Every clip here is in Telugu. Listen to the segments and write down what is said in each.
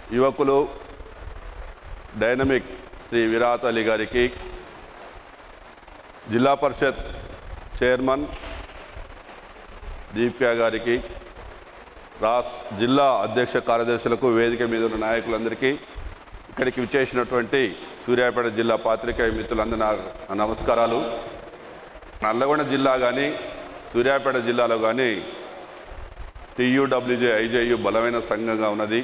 యువకులు డైనమిక్ శ్రీ విరాట్ అలీ గారికి జిల్లా పరిషత్ చైర్మన్ దీపికా గారికి రాష్ట్ర జిల్లా అధ్యక్ష కార్యదర్శులకు వేదిక మీద ఉన్న నాయకులందరికీ ఇక్కడికి విచ్చేసినటువంటి సూర్యాపేట జిల్లా పాత్రికేయ మిత్రులందరూ నా నా నమస్కారాలు నల్లగొండ జిల్లా కానీ సూర్యాపేట జిల్లాలో కానీ టీయూడబ్ల్యూజే ఐజేయు బలమైన సంఘంగా ఉన్నది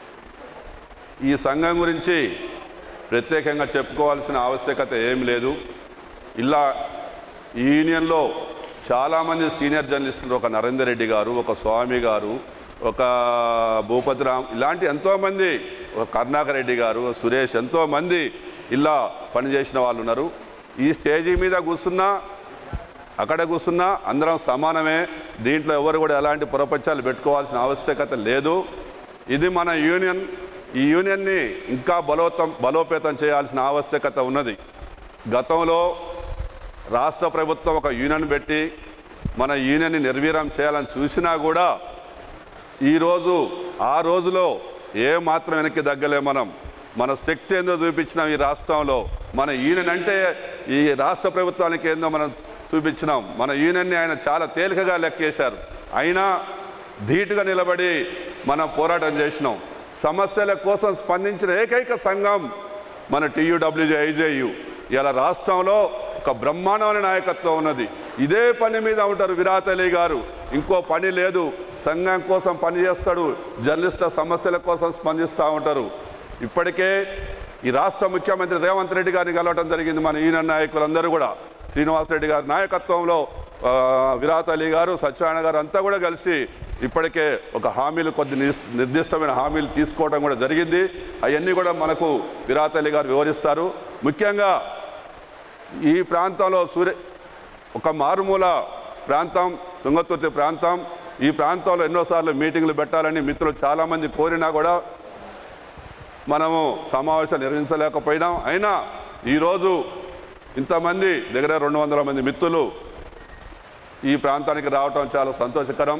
ఈ సంఘం గురించి ప్రత్యేకంగా చెప్పుకోవాల్సిన ఆవశ్యకత ఏం లేదు ఇలా ఈ యూనియన్లో చాలామంది సీనియర్ జర్నలిస్టులు ఒక నరేందర్ రెడ్డి గారు ఒక స్వామి గారు ఒక భూపతిరామ్ ఇలాంటి ఎంతోమంది ఒక కరుణాకర్ రెడ్డి గారు సురేష్ ఎంతోమంది ఇలా పనిచేసిన వాళ్ళు ఉన్నారు ఈ స్టేజీ మీద కూర్చున్నా అక్కడ కూర్చున్నా అందరం సమానమే దీంట్లో ఎవరు కూడా ఎలాంటి పురపత్యాలు పెట్టుకోవాల్సిన ఆవశ్యకత లేదు ఇది మన యూనియన్ ఈ యూనియన్ని ఇంకా బలోతం బలోపేతం చేయాల్సిన ఆవశ్యకత ఉన్నది గతంలో రాష్ట్ర ప్రభుత్వం ఒక యూనియన్ పెట్టి మన యూనియన్ని నిర్వీర్యం చేయాలని చూసినా కూడా ఈరోజు ఆ రోజులో ఏ మాత్రం వెనక్కి తగ్గలే మనం మన శక్తి ఏందో చూపించినాం ఈ రాష్ట్రంలో మన యూనియన్ అంటే ఈ రాష్ట్ర ప్రభుత్వానికి ఏందో మనం చూపించినాం మన యూనియన్ని ఆయన చాలా తేలికగా లెక్కేశారు అయినా ధీటుగా నిలబడి మనం పోరాటం చేసినాం సమస్యల కోసం స్పందించిన ఏకైక సంఘం మన టీయూడబ్ల్యూజే ఐజేయు ఇలా రాష్ట్రంలో ఒక బ్రహ్మాండమైన నాయకత్వం ఉన్నది ఇదే పని మీద ఉంటారు విరాట్ అలీ గారు ఇంకో పని లేదు సంఘం కోసం పని చేస్తాడు జర్నలిస్టుల సమస్యల కోసం స్పందిస్తూ ఉంటారు ఇప్పటికే ఈ రాష్ట్ర ముఖ్యమంత్రి రేవంత్ రెడ్డి గారిని కలవటం జరిగింది మన యూనియన్ నాయకులందరూ కూడా శ్రీనివాసరెడ్డి గారి నాయకత్వంలో ఆ, విరాట్ అలీ గారు సత్యనారాయణ గారు అంతా కూడా కలిసి ఇప్పటికే ఒక హామీలు కొద్ది నిస్- నిర్దిష్టమైన హామీలు తీసుకోవడం కూడా జరిగింది అవన్నీ కూడా మనకు విరాట్ అలీ గారు వివరిస్తారు ముఖ్యంగా ఈ ప్రాంతంలో సూర్య ఒక మారుమూల ప్రాంతం తుంగతుర్తి ప్రాంతం ఈ ప్రాంతంలో ఎన్నోసార్లు మీటింగ్లు పెట్టాలని మిత్రులు చాలామంది కోరినా కూడా మనము సమావేశాలు నిర్వహించలేకపోయినాం అయినా ఈరోజు ఇంతమంది దగ్గర రెండు వందల మంది మిత్రులు ఈ ప్రాంతానికి రావటం చాలా సంతోషకరం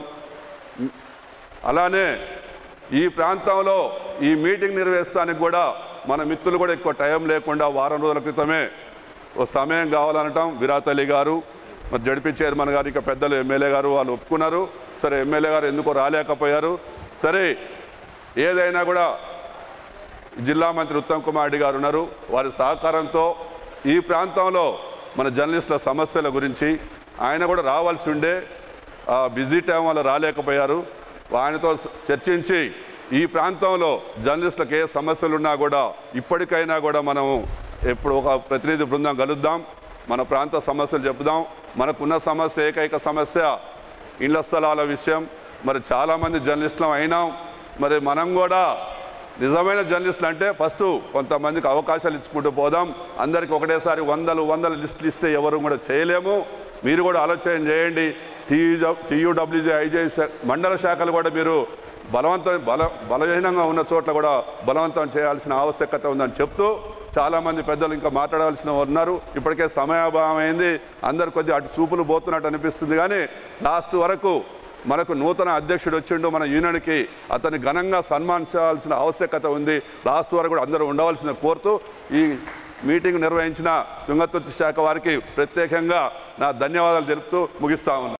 అలానే ఈ ప్రాంతంలో ఈ మీటింగ్ నిర్వహిస్తానికి కూడా మన మిత్రులు కూడా ఎక్కువ టైం లేకుండా వారం రోజుల క్రితమే ఓ సమయం కావాలనటం విరాట్ అలీ గారు మరి జడ్పీ చైర్మన్ గారు ఇక పెద్దలు ఎమ్మెల్యే గారు వాళ్ళు ఒప్పుకున్నారు సరే ఎమ్మెల్యే గారు ఎందుకో రాలేకపోయారు సరే ఏదైనా కూడా జిల్లా మంత్రి ఉత్తమ్ కుమార్ రెడ్డి గారు ఉన్నారు వారి సహకారంతో ఈ ప్రాంతంలో మన జర్నలిస్టుల సమస్యల గురించి ఆయన కూడా రావాల్సి ఉండే ఆ బిజీ టైం వల్ల రాలేకపోయారు ఆయనతో చర్చించి ఈ ప్రాంతంలో జర్నలిస్టులకు ఏ సమస్యలు ఉన్నా కూడా ఇప్పటికైనా కూడా మనము ఎప్పుడు ఒక ప్రతినిధి బృందం కలుద్దాం మన ప్రాంత సమస్యలు చెప్పుదాం మనకున్న సమస్య ఏకైక సమస్య ఇళ్ల స్థలాల విషయం మరి చాలామంది జర్నలిస్టులం అయినాం మరి మనం కూడా నిజమైన జర్నలిస్టులు అంటే ఫస్ట్ కొంతమందికి అవకాశాలు ఇచ్చుకుంటూ పోదాం అందరికీ ఒకటేసారి వందలు వందల లిస్టులు ఇస్తే ఎవరు కూడా చేయలేము మీరు కూడా ఆలోచన చేయండి టీయూ టీయూడబ్ల్యూజే ఐజే మండల శాఖలు కూడా మీరు బలవంతం బల బలహీనంగా ఉన్న చోట్ల కూడా బలవంతం చేయాల్సిన ఆవశ్యకత ఉందని చెప్తూ చాలామంది పెద్దలు ఇంకా మాట్లాడాల్సిన వారు ఉన్నారు ఇప్పటికే సమయాభావం అయింది అందరు కొద్దిగా అటు చూపులు పోతున్నట్టు అనిపిస్తుంది కానీ లాస్ట్ వరకు మనకు నూతన అధ్యక్షుడు వచ్చిండు మన యూనియన్కి అతన్ని ఘనంగా సన్మానించాల్సిన ఆవశ్యకత ఉంది లాస్ట్ వరకు కూడా అందరూ ఉండవలసిన కోరుతూ ఈ మీటింగ్ నిర్వహించిన తుంగతుర్తి శాఖ వారికి ప్రత్యేకంగా నా ధన్యవాదాలు తెలుపుతూ ముగిస్తా ఉన్నాను